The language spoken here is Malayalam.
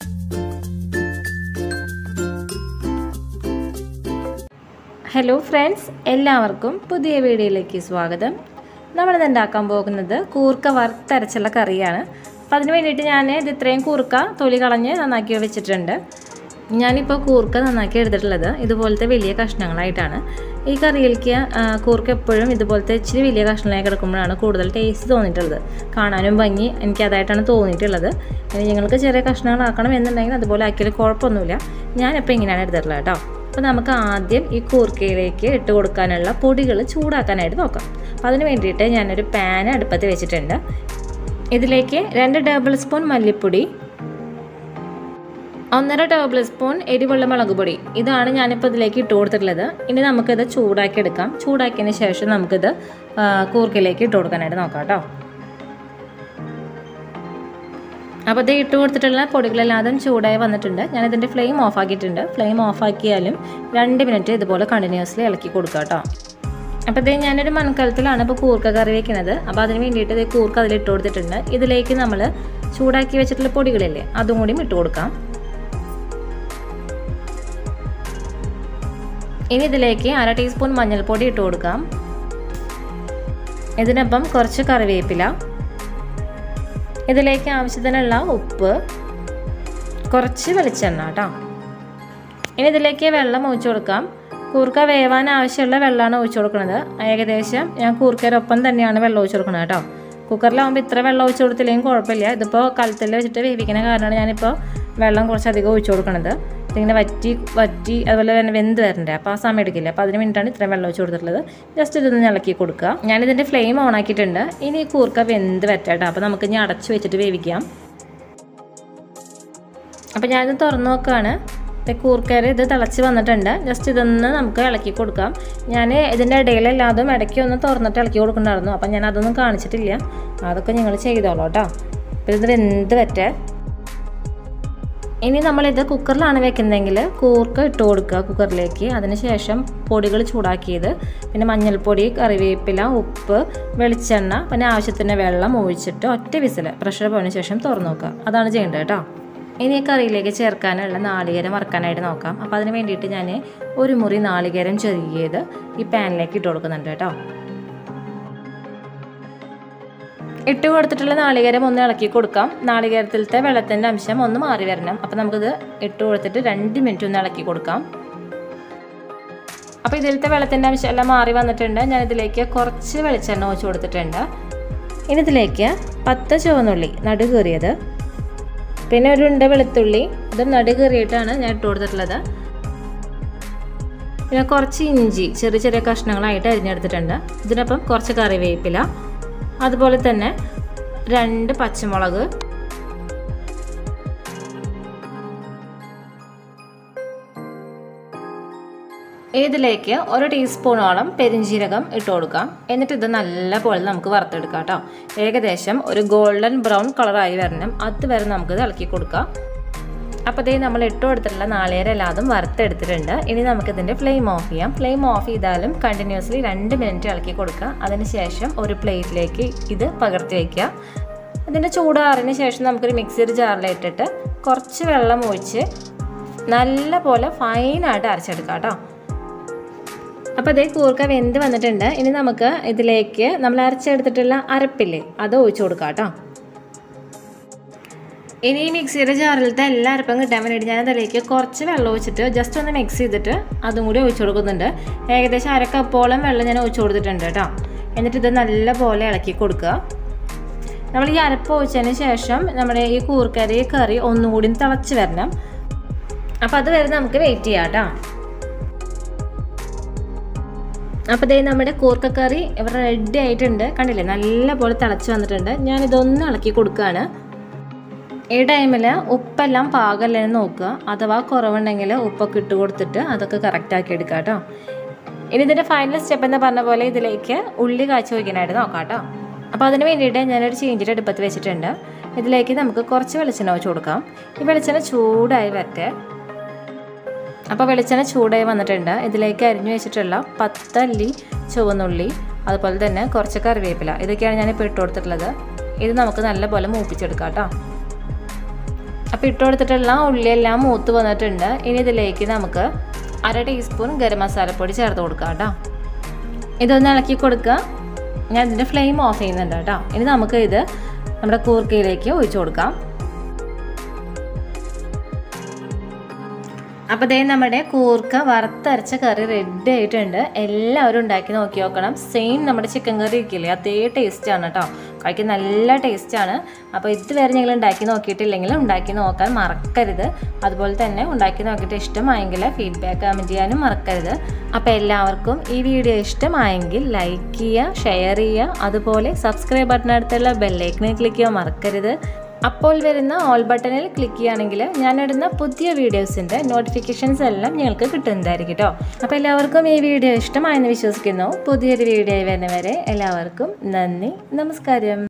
ഹലോ ഫ്രണ്ട്സ് എല്ലാവർക്കും പുതിയ വീഡിയോയിലേക്ക് സ്വാഗതം നമ്മളിത് ഉണ്ടാക്കാൻ പോകുന്നത് കൂർക്ക വറുത്തരച്ചുള്ള കറിയാണ് അപ്പോൾ അതിന് വേണ്ടിയിട്ട് ഞാൻ ഇത് ഇത്രയും കൂർക്ക തൊലി കളഞ്ഞ് നന്നാക്കി വെച്ചിട്ടുണ്ട് ഞാനിപ്പോൾ കൂർക്ക നന്നാക്കി എടുത്തിട്ടുള്ളത് ഇതുപോലത്തെ വലിയ കഷ്ണങ്ങളായിട്ടാണ് ഈ കറിയിലേക്ക് ആ, കൂർക്ക എപ്പോഴും ഇതുപോലത്തെ ഇച്ചിരി വലിയ കഷ്ണങ്ങളായി കിടക്കുമ്പോഴാണ് കൂടുതൽ ടേസ്റ്റ് തോന്നിയിട്ടുള്ളത് കാണാനും ഭംഗി എനിക്ക് അതായിട്ടാണ് തോന്നിയിട്ടുള്ളത് ഇനി നിങ്ങൾക്ക് ചെറിയ കഷ്ണങ്ങളാക്കണം എന്നുണ്ടെങ്കിൽ അതുപോലെ ആക്കിയാൽ കുഴപ്പമൊന്നുമില്ല ഞാനിപ്പോൾ ഇങ്ങനെയാണ് എടുത്തിട്ടുള്ളത് കേട്ടോ അപ്പോൾ നമുക്ക് ആദ്യം ഈ കൂർക്കയിലേക്ക് ഇട്ട് കൊടുക്കാനുള്ള പൊടികൾ ചൂടാക്കാനായിട്ട് നോക്കാം അപ്പോൾ അതിന് വേണ്ടിയിട്ട് ഞാനൊരു പാൻ അടുപ്പത്ത് വെച്ചിട്ടുണ്ട് ഇതിലേക്ക് രണ്ട് ടേബിൾ സ്പൂൺ മല്ലിപ്പൊടി ഒന്നര ടേബിൾ സ്പൂൺ എരിവുള്ള മുളക് പൊടി ഇതാണ് ഞാനിപ്പോൾ ഇതിലേക്ക് ഇട്ട് കൊടുത്തിട്ടുള്ളത് ഇനി നമുക്കിത് ചൂടാക്കി എടുക്കാം ചൂടാക്കിയതിന് ശേഷം നമുക്കിത് ആ, കൂർക്കയിലേക്ക് ഇട്ട് കൊടുക്കാനായിട്ട് നോക്കാം കേട്ടോ അപ്പോൾ ഇത് ഇട്ട് കൊടുത്തിട്ടുള്ള പൊടികളെല്ലാം ചൂടായി വന്നിട്ടുണ്ട് ഞാൻ ഇതിൻ്റെ ഫ്ലെയിം ഓഫ് ആക്കിയിട്ടുണ്ട് ഫ്ലെയിം ഓഫ് ആക്കിയാലും രണ്ട് മിനിറ്റ് ഇതുപോലെ കണ്ടിന്യൂസ്ലി ഇളക്കി കൊടുക്കുക കേട്ടോ അപ്പോൾ ഇത് ഞാനൊരു മൺകലത്തിലാണ് ഇപ്പോൾ കൂർക്ക കറി വെക്കുന്നത് അപ്പോൾ അതിന് വേണ്ടിയിട്ട് ഇത് കൂർക്ക അതിൽ ഇട്ട് കൊടുത്തിട്ടുണ്ട് ഇതിലേക്ക് നമ്മൾ ചൂടാക്കി വെച്ചിട്ടുള്ള പൊടികളില്ലേ അതും കൂടിയും ഇട്ട് കൊടുക്കാം ഇനി ഇതിലേക്ക് അര ടീസ്പൂൺ മഞ്ഞൾപ്പൊടി ഇട്ട് കൊടുക്കാം ഇതിനൊപ്പം കുറച്ച് കറിവേപ്പില ഇതിലേക്ക് ആവശ്യത്തിനുള്ള ഉപ്പ് കുറച്ച് വെളിച്ചെണ്ണ കേട്ടോ ഇനി ഇതിലേക്ക് വെള്ളം ഒഴിച്ചു കൊടുക്കാം കൂർക്ക വേവാൻ ആവശ്യമുള്ള വെള്ളമാണ് ഒഴിച്ചു കൊടുക്കുന്നത് ഏകദേശം ഞാൻ കൂർക്കരൊപ്പം തന്നെയാണ് വെള്ളം ഒഴിച്ചു കൊടുക്കുന്നത് കേട്ടോ കുക്കറിലാവുമ്പോൾ ഇത്ര വെള്ളം ഒഴിച്ചു കൊടുത്തില്ലെങ്കിൽ കുഴപ്പമില്ല ഇതിപ്പോൾ കലത്തിൽ വെച്ചിട്ട് വേവിക്കുന്ന കാരണമാണ് ഞാനിപ്പോൾ വെള്ളം കുറച്ചധികം ഒഴിച്ചു കൊടുക്കുന്നത് ഇതിങ്ങനെ വറ്റി വറ്റി അതുപോലെ തന്നെ വെന്ത് വരണ്ടേ അപ്പോൾ ആ സമയം എടുക്കില്ല അപ്പോൾ അതിന് വേണ്ടിയിട്ടാണ് ഇത്രയും വെള്ളം ഒഴിച്ച് കൊടുത്തിട്ടുള്ളത് ജസ്റ്റ് ഇതൊന്ന് ഇളക്കി കൊടുക്കുക ഞാനിതിൻ്റെ ഫ്ലെയിം ഓൺ ആക്കിയിട്ടുണ്ട് ഇനി ഈ കൂർക്ക വെന്ത് വരട്ടെ അപ്പോൾ നമുക്ക് ഇനി അടച്ച് വെച്ചിട്ട് വേവിക്കാം അപ്പോൾ ഞാനിത് തുറന്നു നോക്കുകയാണ് കൂർക്കര ഇത് തിളച്ച് വന്നിട്ടുണ്ട് ജസ്റ്റ് ഇതൊന്ന് നമുക്ക് ഇളക്കി കൊടുക്കാം ഞാൻ ഇതിൻ്റെ ഇടയിലെല്ലാതും ഇടയ്ക്ക് ഒന്ന് തുറന്നിട്ട് ഇളക്കി കൊടുക്കണ്ടായിരുന്നു അപ്പം ഞാൻ അതൊന്നും കാണിച്ചിട്ടില്ല അതൊക്കെ നിങ്ങൾ ചെയ്തോളൂ കേട്ടോ അപ്പോൾ ഇത് വെന്ത് വറ്റേ ഇനി നമ്മളിത് കുക്കറിലാണ് വെക്കുന്നതെങ്കിൽ കൂർക്ക ഇട്ട് കൊടുക്കുക കുക്കറിലേക്ക് അതിനുശേഷം പൊടികൾ ചൂടാക്കിയത് പിന്നെ മഞ്ഞൾപ്പൊടി കറിവേപ്പില ഉപ്പ് വെളിച്ചെണ്ണ പിന്നെ ആവശ്യത്തിന് വെള്ളം ഒഴിച്ചിട്ട് ഒറ്റ വിസിൽ പ്രഷർ പോയതിനു ശേഷം തുറന്നു നോക്കുക അതാണ് ചെയ്യേണ്ടത് കേട്ടോ ഇനി ഈ കറിയിലേക്ക് ചേർക്കാനുള്ള നാളികേരം വറുക്കാനായിട്ട് നോക്കാം അപ്പോൾ അതിന് വേണ്ടിയിട്ട് ഞാൻ ഒരു മുറി നാളികേരം ചെറിയത് ഈ പാനിലേക്ക് ഇട്ട് കൊടുക്കുന്നുണ്ട് കേട്ടോ ഇട്ട് കൊടുത്തിട്ടുള്ള നാളികേരം ഒന്ന് ഇളക്കി കൊടുക്കാം നാളികേരത്തിലത്തെ വെള്ളത്തിൻ്റെ അംശം ഒന്ന് മാറി വരണം അപ്പോൾ നമുക്കിത് ഇട്ട് കൊടുത്തിട്ട് രണ്ട് മിനിറ്റ് ഒന്ന് ഇളക്കി കൊടുക്കാം അപ്പോൾ ഇതിലത്തെ വെള്ളത്തിൻ്റെ അംശം എല്ലാം മാറി വന്നിട്ടുണ്ട് ഞാൻ ഇതിലേക്ക് കുറച്ച് വെളിച്ചെണ്ണ ഒഴിച്ച് കൊടുത്തിട്ടുണ്ട് ഇനി ഇതിലേക്ക് പത്ത് ചുവന്നുള്ളി നടുകീറിയത് പിന്നെ ഒരു ഉണ്ട വെളുത്തുള്ളി അത് നടുകീറിയിട്ടാണ് ഞാൻ ഇട്ട് കൊടുത്തിട്ടുള്ളത് പിന്നെ കുറച്ച് ഇഞ്ചി ചെറിയ ചെറിയ കഷ്ണങ്ങളായിട്ട് അരിഞ്ഞെടുത്തിട്ടുണ്ട് ഇതിനൊപ്പം കുറച്ച് കറിവേപ്പില അതുപോലെ തന്നെ രണ്ട് പച്ചമുളക് ഇതിലേക്ക് ഒരു ടീസ്പൂണോളം പെരിഞ്ജീരകം ഇട്ട് കൊടുക്കാം എന്നിട്ട് ഇത് നല്ലപോലെ നമുക്ക് വറുത്തെടുക്കാം കേട്ടോ ഏകദേശം ഒരു ഗോൾഡൻ ബ്രൗൺ കളറായി വരണം അതുവരെ നമുക്കിത് ഇളക്കി കൊടുക്കാം അപ്പോൾ ഇതേ നമ്മൾ ഇട്ട് കൊടുത്തിട്ടുള്ള നാളികേരം എല്ലാതും വറുത്തെടുത്തിട്ടുണ്ട് ഇനി നമുക്കിതിൻ്റെ ഫ്ലെയിം ഓഫ് ചെയ്യാം ഫ്ലെയിം ഓഫ് ചെയ്താലും കണ്ടിന്യൂസ്ലി രണ്ട് മിനിറ്റ് ഇളക്കി കൊടുക്കുക അതിനുശേഷം ഒരു പ്ലേറ്റിലേക്ക് ഇത് പകർത്തി വയ്ക്കുക ഇതിൻ്റെ ചൂടാറിന് ശേഷം നമുക്കൊരു മിക്സിയുടെ ജാറിലിട്ടിട്ട് കുറച്ച് വെള്ളം ഒഴിച്ച് നല്ല പോലെ ഫൈനായിട്ട് അരച്ചെടുക്കാം കേട്ടോ അപ്പോൾ അതേ കൂർക്ക വെന്ത് വന്നിട്ടുണ്ട് ഇനി നമുക്ക് ഇതിലേക്ക് നമ്മൾ അരച്ചെടുത്തിട്ടുള്ള അരപ്പില്ലേ അത് ഒഴിച്ചു കൊടുക്കാം കേട്ടോ ഇനി ഈ മിക്സിയുടെ ജാറിലത്തെ എല്ലാ അരപ്പും കിട്ടാൻ വേണ്ടിയിട്ട് ഞാൻ അതിലേക്ക് കുറച്ച് വെള്ളം ഒഴിച്ചിട്ട് ജസ്റ്റ് ഒന്ന് മിക്സ് ചെയ്തിട്ട് അതും കൂടി ഒഴിച്ചു കൊടുക്കുന്നുണ്ട് ഏകദേശം അരക്കപ്പോളം വെള്ളം ഞാൻ ഒഴിച്ചു കൊടുത്തിട്ടുണ്ട് കേട്ടോ എന്നിട്ട് ഇത് നല്ലപോലെ ഇളക്കി കൊടുക്കുക നമ്മൾ ഈ അരപ്പ് ഒഴിച്ചതിന് ശേഷം നമ്മുടെ ഈ കൂർക്കരി കറി ഒന്നുകൂടി തിളച്ച് വരണം അപ്പോൾ അത് വരെ നമുക്ക് വെയിറ്റ് ചെയ്യാം കേട്ടോ അപ്പോൾ ദേ നമ്മുടെ കൂർക്കക്കറി ഇവിടെ റെഡി ആയിട്ടുണ്ട് കണ്ടില്ലേ നല്ലപോലെ തിളച്ച് വന്നിട്ടുണ്ട് ഞാൻ ഇതൊന്ന് ഇളക്കി കൊടുക്കുകയാണ് ഈ ടൈമിൽ ഉപ്പെല്ലാം പാകമല്ലെന്ന് നോക്കുക അഥവാ കുറവുണ്ടെങ്കിൽ ഉപ്പൊക്കെ ഇട്ട് കൊടുത്തിട്ട് അതൊക്കെ കറക്റ്റ് ആക്കി എടുക്കുക കേട്ടോ ഇനി ഇതിൻ്റെ ഫൈനൽ സ്റ്റെപ്പ് എന്ന് പറഞ്ഞ പോലെ ഇതിലേക്ക് ഉള്ളി കാച്ചി വയ്ക്കാനായിട്ട് നോക്കാം കേട്ടോ അപ്പോൾ അതിന് വേണ്ടിയിട്ട് ഞാനൊരു ചീഞ്ചിൻ്റെ അടുപ്പത്ത് വെച്ചിട്ടുണ്ട് ഇതിലേക്ക് നമുക്ക് കുറച്ച് വെളിച്ചെണ്ണ ഒഴിച്ച് കൊടുക്കാം ഈ വെളിച്ചെണ്ണ ചൂടായി വരട്ടെ അപ്പോൾ വെളിച്ചെണ്ണ ചൂടായി വന്നിട്ടുണ്ട് ഇതിലേക്ക് അരിഞ്ഞു വെച്ചിട്ടുള്ള പത്തല്ലി ചുവന്നുള്ളി അതുപോലെ തന്നെ കുറച്ച് കറിവേപ്പില ഇതൊക്കെയാണ് ഞാനിപ്പോൾ ഇട്ട് കൊടുത്തിട്ടുള്ളത് ഇത് നമുക്ക് നല്ലപോലെ മൂപ്പിച്ചെടുക്കാം കേട്ടോ അപ്പോൾ ഇട്ട് കൊടുത്തിട്ടുള്ള ഉള്ളിയെല്ലാം മൂത്ത് വന്നിട്ടുണ്ട് ഇനി ഇതിലേക്ക് നമുക്ക് അര ടീസ്പൂൺ ഗരം മസാലപ്പൊടി ചേർത്ത് കൊടുക്കാം കേട്ടോ ഇതൊന്ന് ഇളക്കി കൊടുക്കുക ഞാൻ ഇതിൻ്റെ ഫ്ലെയിം ഓഫ് ചെയ്യുന്നുണ്ട് കേട്ടോ ഇനി നമുക്ക് ഇത് നമ്മുടെ കൂർക്കയിലേക്ക് ഒഴിച്ചു കൊടുക്കാം അപ്പോൾ ദേ നമ്മുടെ കൂർക്ക വറുത്തരച്ച കറി റെഡി ആയിട്ടുണ്ട് എല്ലാവരും ഉണ്ടാക്കി നോക്കി നോക്കണം സെയിം നമ്മുടെ ചിക്കൻ കറി ഇരിക്കില്ലേ അതേ ടേസ്റ്റാണ് കേട്ടോ കഴിക്കാൻ നല്ല ടേസ്റ്റാണ് അപ്പോൾ ഇതുവരെ നിങ്ങൾ ഉണ്ടാക്കി നോക്കിയിട്ടില്ലെങ്കിൽ ഉണ്ടാക്കി നോക്കാൻ മറക്കരുത് അതുപോലെ തന്നെ ഉണ്ടാക്കി നോക്കിയിട്ട് ഇഷ്ടമായെങ്കിൽ ഫീഡ്ബാക്ക് കമൻറ്റ് ചെയ്യാനും മറക്കരുത് അപ്പോൾ എല്ലാവർക്കും ഈ വീഡിയോ ഇഷ്ടമായെങ്കിൽ ലൈക്ക് ചെയ്യുക ഷെയർ ചെയ്യുക അതുപോലെ സബ്സ്ക്രൈബ് ബട്ടനടുത്തുള്ള ബെല്ലൈക്കണിൽ ക്ലിക്ക് ചെയ്യാൻ മറക്കരുത് അപ്പോൾ വരുന്ന ഓൾ ബട്ടണിൽ ക്ലിക്ക് ചെയ്യുകയാണെങ്കിൽ ഞാനിടുന്ന പുതിയ വീഡിയോസിൻ്റെ നോട്ടിഫിക്കേഷൻസ് എല്ലാം നിങ്ങൾക്ക് കിട്ടുന്നതായിരിക്കും കേട്ടോ അപ്പോൾ എല്ലാവർക്കും ഈ വീഡിയോ ഇഷ്ടമായെന്ന് വിശ്വസിക്കുന്നു പുതിയൊരു വീഡിയോ വരുന്നവരെ എല്ലാവർക്കും നന്ദി നമസ്കാരം